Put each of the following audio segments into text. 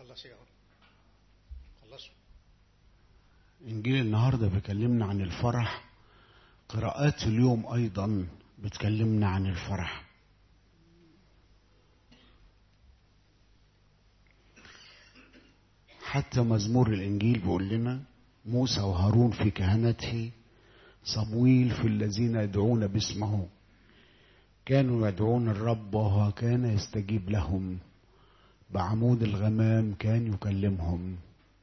خلص يا خلصوا إنجيل النهاردة بيكلمنا عن الفرح قراءات اليوم أيضا بتكلمنا عن الفرح حتى مزمور الإنجيل بيقول لنا موسى وهارون في كهنته صمويل في الذين يدعون باسمه كانوا يدعون الرب وهو كان يستجيب لهم بعمود الغمام كان يكلمهم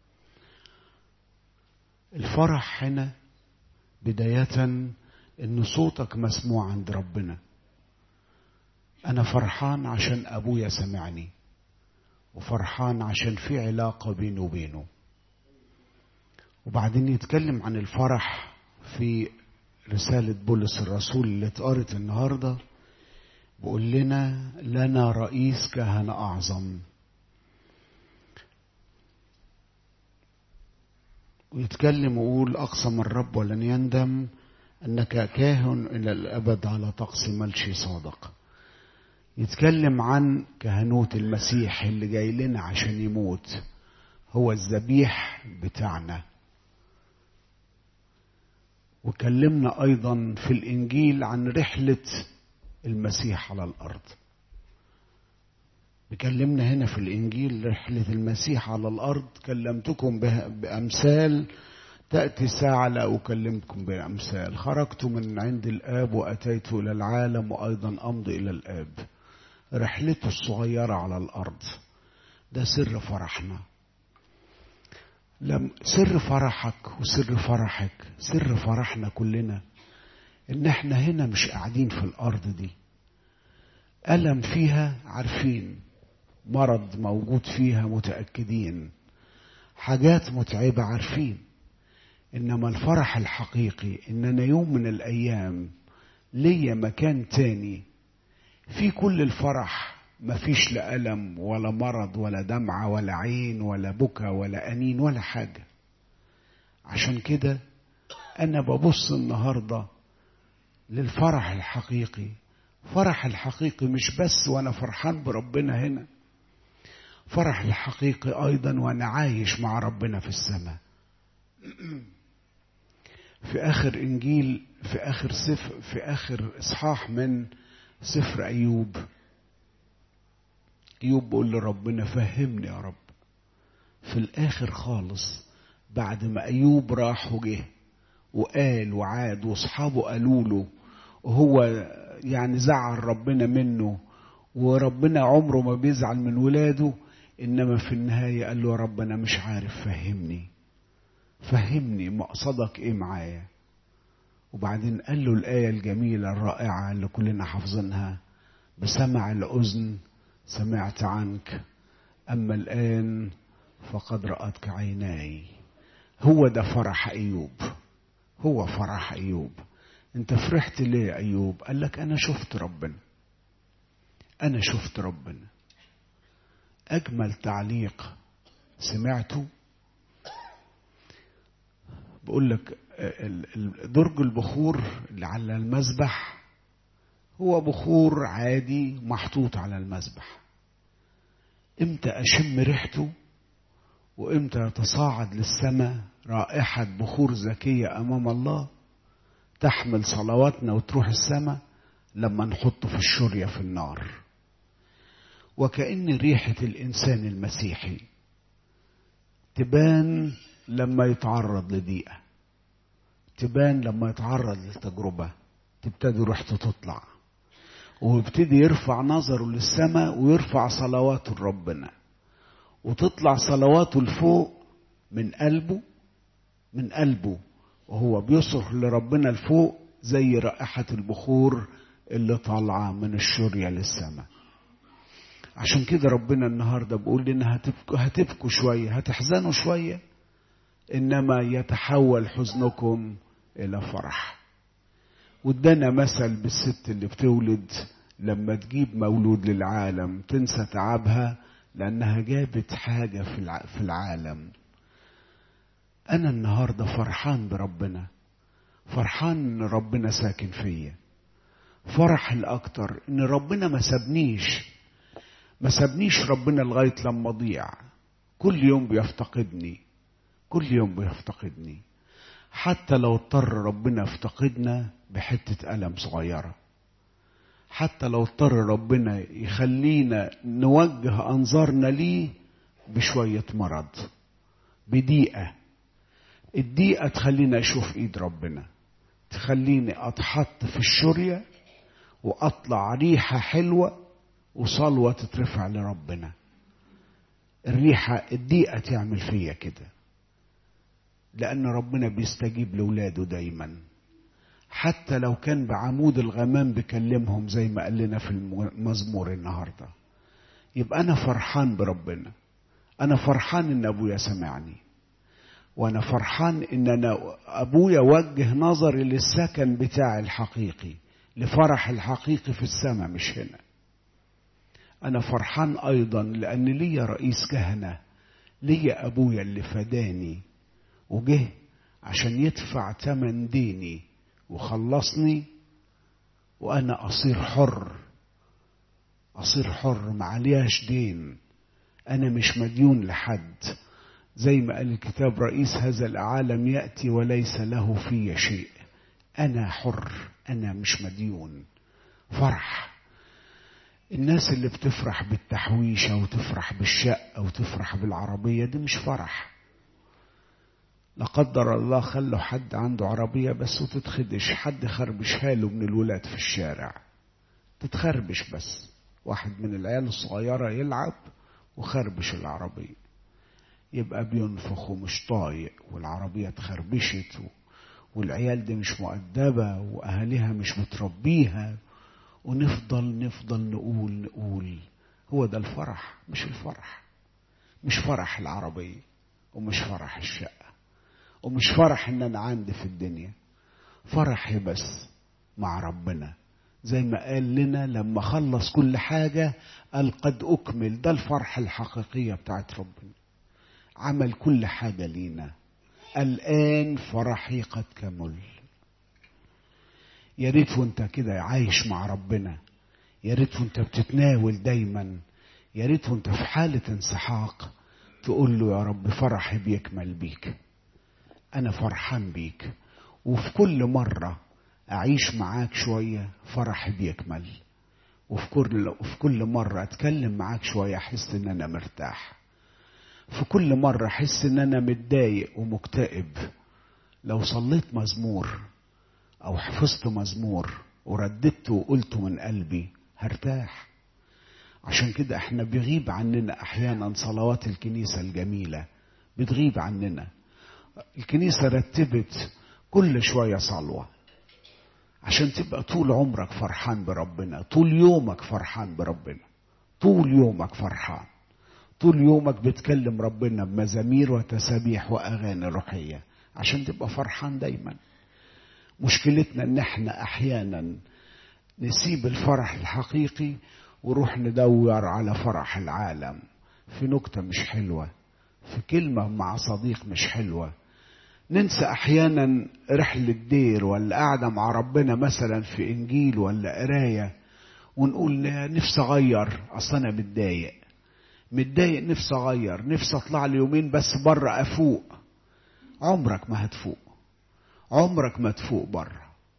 الفرح هنا بداية ان صوتك مسموع عند ربنا انا فرحان عشان ابويا سمعني وفرحان عشان في علاقة بيني وبينه وبعدين يتكلم عن الفرح في رسالة بولس الرسول اللي اتقرت النهاردة بيقول لنا لنا رئيس كهنة أعظم ويتكلم ويقول أقسم الرب ولن يندم أنك كاهن إلى الأبد على طقس ملشي صادق يتكلم عن كهنوت المسيح اللي جاي لنا عشان يموت هو الذبيح بتاعنا وكلمنا أيضا في الإنجيل عن رحلة المسيح على الأرض بكلمنا هنا في الإنجيل رحلة المسيح على الأرض كلمتكم بأمثال تأتي ساعة لا أكلمكم بأمثال خرجت من عند الآب وأتيت إلى العالم وأيضا أمضي إلى الآب رحلته الصغيرة على الأرض ده سر فرحنا لم سر فرحك وسر فرحك سر فرحنا كلنا ان احنا هنا مش قاعدين في الارض دي الم فيها عارفين مرض موجود فيها متاكدين حاجات متعبه عارفين انما الفرح الحقيقي ان انا يوم من الايام ليا مكان تاني في كل الفرح مفيش لا ألم ولا مرض ولا دمعة ولا عين ولا بكى ولا أنين ولا حاجة عشان كده أنا ببص النهاردة للفرح الحقيقي فرح الحقيقي مش بس وأنا فرحان بربنا هنا فرح الحقيقي أيضا وأنا عايش مع ربنا في السماء في آخر إنجيل في آخر سفر في آخر إصحاح من سفر أيوب أيوب بيقول لربنا فهمني يا رب في الآخر خالص بعد ما أيوب راح وجه وقال وعاد وأصحابه قالوا له وهو يعني زعل ربنا منه وربنا عمره ما بيزعل من ولاده إنما في النهاية قال له يا رب أنا مش عارف فهمني فهمني مقصدك إيه معايا وبعدين قال له الآية الجميلة الرائعة اللي كلنا حافظينها بسمع الأذن سمعت عنك أما الآن فقد رأتك عيناي هو ده فرح أيوب هو فرح أيوب أنت فرحت ليه يا أيوب قال لك أنا شفت ربنا أنا شفت ربنا أجمل تعليق سمعته بقول لك درج البخور اللي على المذبح هو بخور عادي محطوط على المذبح امتى اشم ريحته وامتى يتصاعد للسماء رائحة بخور زكية امام الله تحمل صلواتنا وتروح السماء لما نحطه في الشرية في النار وكأن ريحة الإنسان المسيحي تبان لما يتعرض لضيقة تبان لما يتعرض للتجربة تبتدي ريحته تطلع ويبتدي يرفع نظره للسماء ويرفع صلواته لربنا وتطلع صلواته لفوق من قلبه من قلبه وهو بيصرخ لربنا لفوق زي رائحة البخور اللي طالعة من الشرية للسماء عشان كده ربنا النهاردة بيقول لنا هتبكوا, هتبكوا شوية هتحزنوا شوية إنما يتحول حزنكم إلى فرح وادانا مثل بالست اللي بتولد لما تجيب مولود للعالم تنسى تعبها لأنها جابت حاجة في العالم أنا النهاردة فرحان بربنا فرحان إن ربنا ساكن فيا فرح الأكتر إن ربنا ما سابنيش ما سابنيش ربنا لغاية لما أضيع كل يوم بيفتقدني كل يوم بيفتقدني حتى لو اضطر ربنا يفتقدنا بحتة ألم صغيرة حتى لو اضطر ربنا يخلينا نوجه أنظارنا ليه بشوية مرض بضيقة الضيقة تخلينا أشوف إيد ربنا تخليني أتحط في الشرية وأطلع ريحة حلوة وصلوة تترفع لربنا الريحة الضيقة تعمل فيا كده لأن ربنا بيستجيب لولاده دايما حتى لو كان بعمود الغمام بيكلمهم زي ما قال لنا في المزمور النهاردة يبقى أنا فرحان بربنا أنا فرحان إن أبويا سمعني وأنا فرحان إن أنا أبويا وجه نظري للسكن بتاعي الحقيقي لفرح الحقيقي في السماء مش هنا أنا فرحان أيضا لأن ليا رئيس كهنة ليا أبويا اللي فداني وجه عشان يدفع تمن ديني وخلصني وأنا أصير حر أصير حر معلياش دين أنا مش مديون لحد زي ما قال الكتاب رئيس هذا العالم يأتي وليس له في شيء أنا حر أنا مش مديون فرح الناس اللي بتفرح بالتحويشة وتفرح بالشقة وتفرح بالعربية دي مش فرح لا قدر الله خلوا حد عنده عربية بس وتتخدش حد خربشها له من الولاد في الشارع تتخربش بس واحد من العيال الصغيرة يلعب وخربش العربية يبقى بينفخ ومش طايق والعربية اتخربشت والعيال دي مش مؤدبة وأهاليها مش بتربيها ونفضل نفضل نقول نقول هو ده الفرح مش الفرح مش فرح العربية ومش فرح الشقة ومش فرح ان انا عندي في الدنيا فرحي بس مع ربنا زي ما قال لنا لما خلص كل حاجة قال قد أكمل ده الفرح الحقيقية بتاعت ربنا عمل كل حاجة لينا الآن فرحي قد كمل يا ريت وانت كده عايش مع ربنا يا ريت وانت بتتناول دايما يا ريت وانت في حالة انسحاق تقول له يا رب فرحي بيكمل بيك أنا فرحان بيك وفي كل مرة أعيش معاك شوية فرحي بيكمل وفي كل وفي كل مرة أتكلم معاك شوية أحس إن أنا مرتاح في كل مرة أحس إن أنا متضايق ومكتئب لو صليت مزمور أو حفظت مزمور ورددته وقلته من قلبي هرتاح عشان كده احنا بيغيب عننا أحيانا صلوات الكنيسة الجميلة بتغيب عننا الكنيسة رتبت كل شوية صلوة عشان تبقى طول عمرك فرحان بربنا طول يومك فرحان بربنا طول يومك فرحان طول يومك بتكلم ربنا بمزامير وتسابيح وأغاني روحية عشان تبقى فرحان دايما مشكلتنا ان احنا احيانا نسيب الفرح الحقيقي ونروح ندور على فرح العالم في نكتة مش حلوة في كلمة مع صديق مش حلوة ننسى احيانا رحلة دير ولا قاعدة مع ربنا مثلا في انجيل ولا قراية ونقول نفسي اغير اصل انا متضايق متضايق نفسي اغير نفسي اطلع لي يومين بس بره افوق عمرك ما هتفوق عمرك ما تفوق بره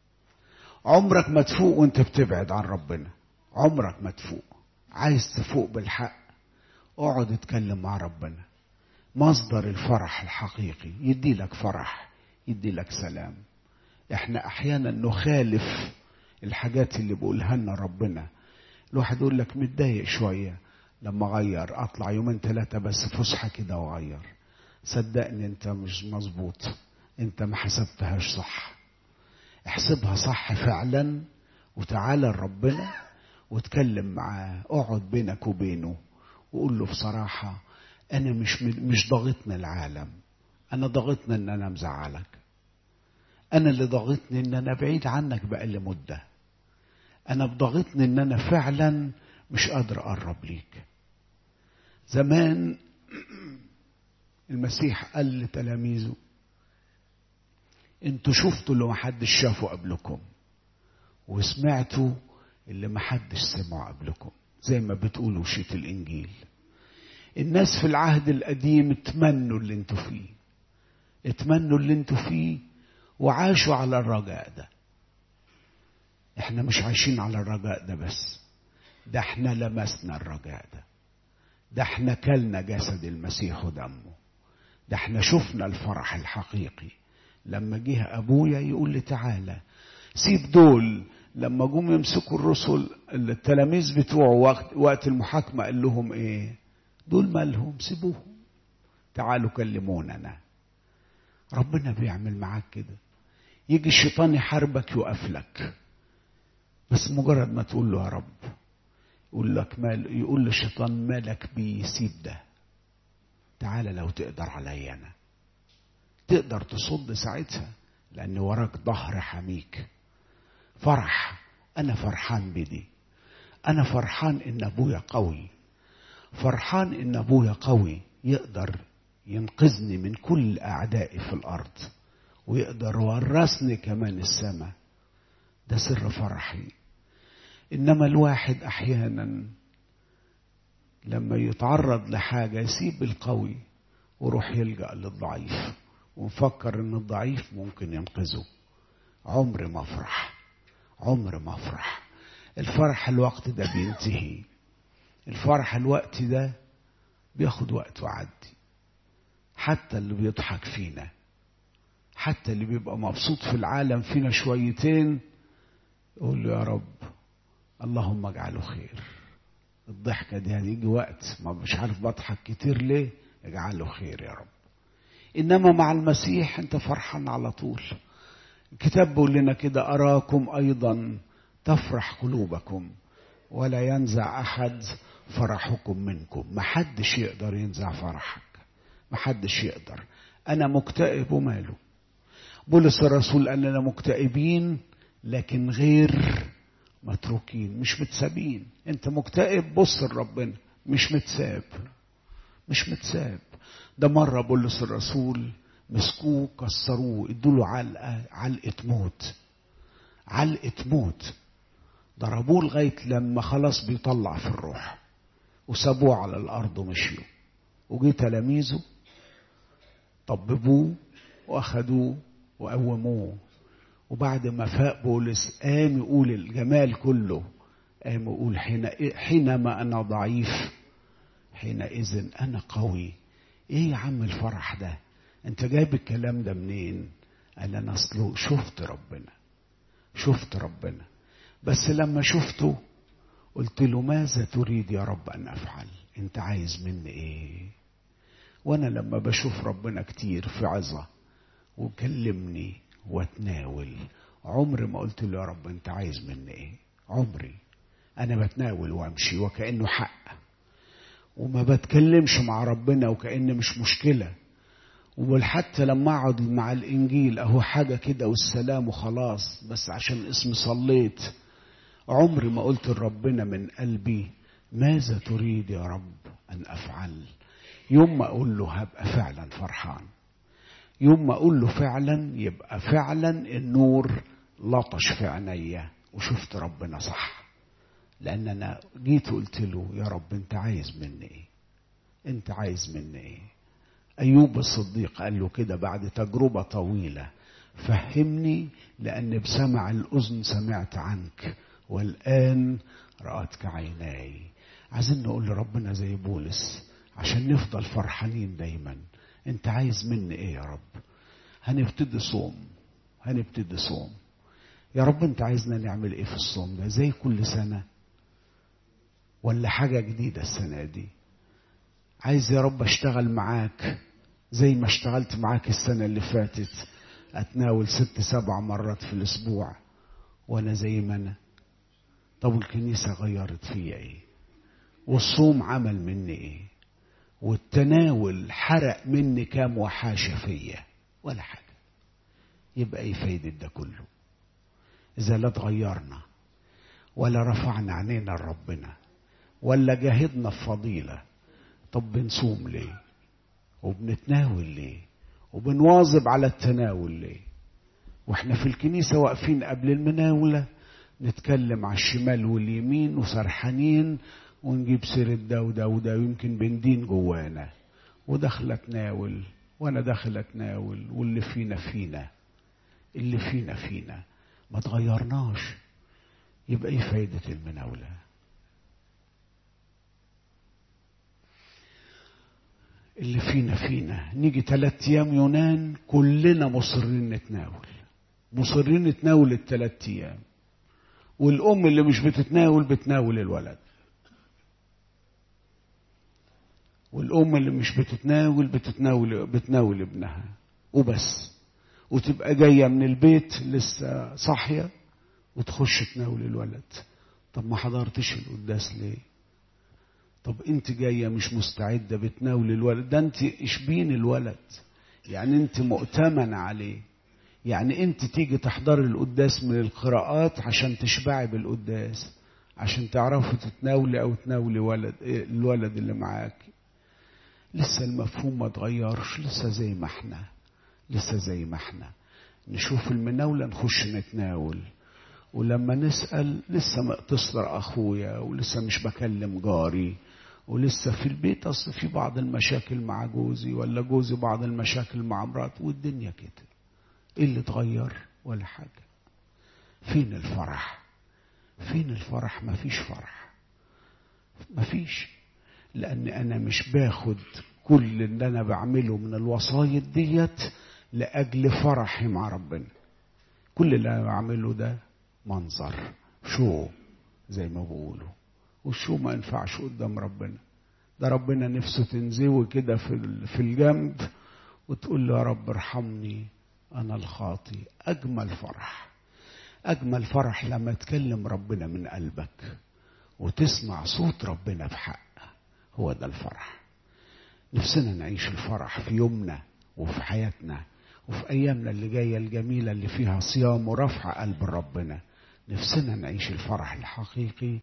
عمرك ما تفوق وانت بتبعد عن ربنا عمرك ما تفوق عايز تفوق بالحق اقعد اتكلم مع ربنا مصدر الفرح الحقيقي يدي لك فرح يدي لك سلام احنا احيانا نخالف الحاجات اللي بيقولها لنا ربنا الواحد يقول لك متضايق شويه لما اغير اطلع يومين ثلاثه بس فسحه كده واغير صدقني انت مش مظبوط انت ما حسبتهاش صح احسبها صح فعلا وتعالى لربنا واتكلم معاه اقعد بينك وبينه وقول له بصراحه انا مش مش ضاغطني العالم انا ضاغطني ان انا مزعلك انا اللي ضاغطني ان انا بعيد عنك بقالي مده انا بضاغطني ان انا فعلا مش قادر اقرب ليك زمان المسيح قال لتلاميذه انتوا شفتوا اللي محدش شافه قبلكم وسمعتوا اللي محدش سمعه قبلكم زي ما بتقولوا شيت الانجيل الناس في العهد القديم اتمنوا اللي انتوا فيه اتمنوا اللي انتوا فيه وعاشوا على الرجاء ده احنا مش عايشين على الرجاء ده بس ده احنا لمسنا الرجاء ده ده احنا كلنا جسد المسيح ودمه ده احنا شفنا الفرح الحقيقي لما جه ابويا يقول لي تعالى سيب دول لما جم يمسكوا الرسل التلاميذ بتوعه وقت, وقت المحاكمة قال لهم ايه دول مالهم سيبوهم تعالوا كلموننا ربنا بيعمل معاك كده يجي الشيطان يحاربك يقف لك بس مجرد ما تقول له يا رب يقول لك مال يقول للشيطان مالك بيسيب ده تعالى لو تقدر عليا انا تقدر تصد ساعتها لان وراك ظهر حميك فرح انا فرحان بدي انا فرحان ان ابويا قوي فرحان ان ابويا قوي يقدر ينقذني من كل اعدائي في الارض ويقدر ورثني كمان السماء ده سر فرحي انما الواحد احيانا لما يتعرض لحاجه يسيب القوي ويروح يلجا للضعيف ومفكر ان الضعيف ممكن ينقذه عمر ما افرح عمر ما افرح الفرح الوقت ده بينتهي الفرح الوقت ده بياخد وقت وعدي حتى اللي بيضحك فينا حتى اللي بيبقى مبسوط في العالم فينا شويتين يقول له يا رب اللهم اجعله خير الضحكة دي هيجي وقت ما مش عارف بضحك كتير ليه اجعله خير يا رب انما مع المسيح انت فرحان على طول الكتاب بيقول لنا كده اراكم ايضا تفرح قلوبكم ولا ينزع احد فرحكم منكم محدش يقدر ينزع فرحك محدش يقدر انا مكتئب وماله بولس الرسول قال لنا مكتئبين لكن غير متروكين مش متسابين انت مكتئب بص لربنا مش متساب مش متساب ده مرة بولس الرسول مسكوه كسروه ادوله علقة علقة موت علقة موت ضربوه لغاية لما خلاص بيطلع في الروح وسابوه على الأرض ومشيوا وجي تلاميذه طببوه وأخدوه وقوموه وبعد ما فاق بولس قام يقول الجمال كله قام يقول حين حينما أنا ضعيف حينئذ أنا قوي إيه يا عم الفرح ده أنت جايب الكلام ده منين قال أنا أصله شفت ربنا شفت ربنا بس لما شفته قلت له ماذا تريد يا رب أن أفعل أنت عايز مني إيه وأنا لما بشوف ربنا كتير في عظة وكلمني واتناول عمري ما قلت له يا رب انت عايز مني ايه عمري انا بتناول وامشي وكانه حق وما بتكلمش مع ربنا وكأن مش مشكلة وحتى لما اقعد مع الانجيل اهو حاجة كده والسلام وخلاص بس عشان اسمي صليت عمري ما قلت لربنا من قلبي ماذا تريد يا رب ان افعل يوم ما اقول له هبقى فعلا فرحان يوم ما اقول له فعلا يبقى فعلا النور لطش في عينيا وشفت ربنا صح لان انا جيت وقلت له يا رب انت عايز مني ايه انت عايز مني ايه ايوب الصديق قال له كده بعد تجربه طويله فهمني لان بسمع الاذن سمعت عنك والان راتك عيناي عايزين نقول لربنا زي بولس عشان نفضل فرحانين دايما انت عايز مني ايه يا رب هنبتدي صوم هنبتدي صوم يا رب انت عايزنا نعمل ايه في الصوم ده زي كل سنة ولا حاجة جديدة السنة دي عايز يا رب اشتغل معاك زي ما اشتغلت معاك السنة اللي فاتت اتناول ست سبع مرات في الاسبوع وانا زي ما انا طب الكنيسة غيرت فيا ايه والصوم عمل مني ايه والتناول حرق مني كام وحاشة فيا ولا حاجة يبقى ايه فايدة ده كله إذا لا اتغيرنا ولا رفعنا عينينا لربنا ولا جاهدنا في فضيلة طب بنصوم ليه وبنتناول ليه وبنواظب على التناول ليه واحنا في الكنيسة واقفين قبل المناولة نتكلم على الشمال واليمين وسرحانين ونجيب سيرة ده وده وده ويمكن بندين جوانا وداخلة تناول وانا داخل اتناول واللي فينا فينا اللي فينا فينا ما تغيرناش يبقى ايه فايدة المناولة اللي فينا فينا نيجي ثلاث ايام يونان كلنا مصرين نتناول مصرين نتناول الثلاث ايام والام اللي مش بتتناول بتناول الولد والام اللي مش بتتناول بتتناول بتناول ابنها وبس وتبقى جايه من البيت لسه صاحيه وتخش تناول الولد طب ما حضرتش القداس ليه طب انت جايه مش مستعده بتناول الولد ده انت اشبين الولد يعني انت مؤتمن عليه يعني انت تيجي تحضري القداس من القراءات عشان تشبعي بالقداس عشان تعرفي تتناولي او تناولي ولد الولد اللي معاكي لسه المفهوم ما اتغيرش لسه زي ما احنا لسه زي ما احنا نشوف المناولة نخش نتناول ولما نسأل لسه مقتصر أخويا ولسه مش بكلم جاري ولسه في البيت أصل في بعض المشاكل مع جوزي ولا جوزي بعض المشاكل مع مراته والدنيا كده ايه اللي اتغير ولا حاجة فين الفرح فين الفرح مفيش فرح مفيش لأن أنا مش باخد كل اللي أنا بعمله من الوصايا ديت لأجل فرحي مع ربنا كل اللي أنا بعمله ده منظر شو زي ما بيقولوا والشو ما ينفعش قدام ربنا ده ربنا نفسه تنزوي كده في في الجنب وتقول له يا رب ارحمني أنا الخاطي أجمل فرح أجمل فرح لما تكلم ربنا من قلبك وتسمع صوت ربنا بحق هو ده الفرح نفسنا نعيش الفرح في يومنا وفي حياتنا وفي أيامنا اللي جاية الجميلة اللي فيها صيام ورفع قلب ربنا نفسنا نعيش الفرح الحقيقي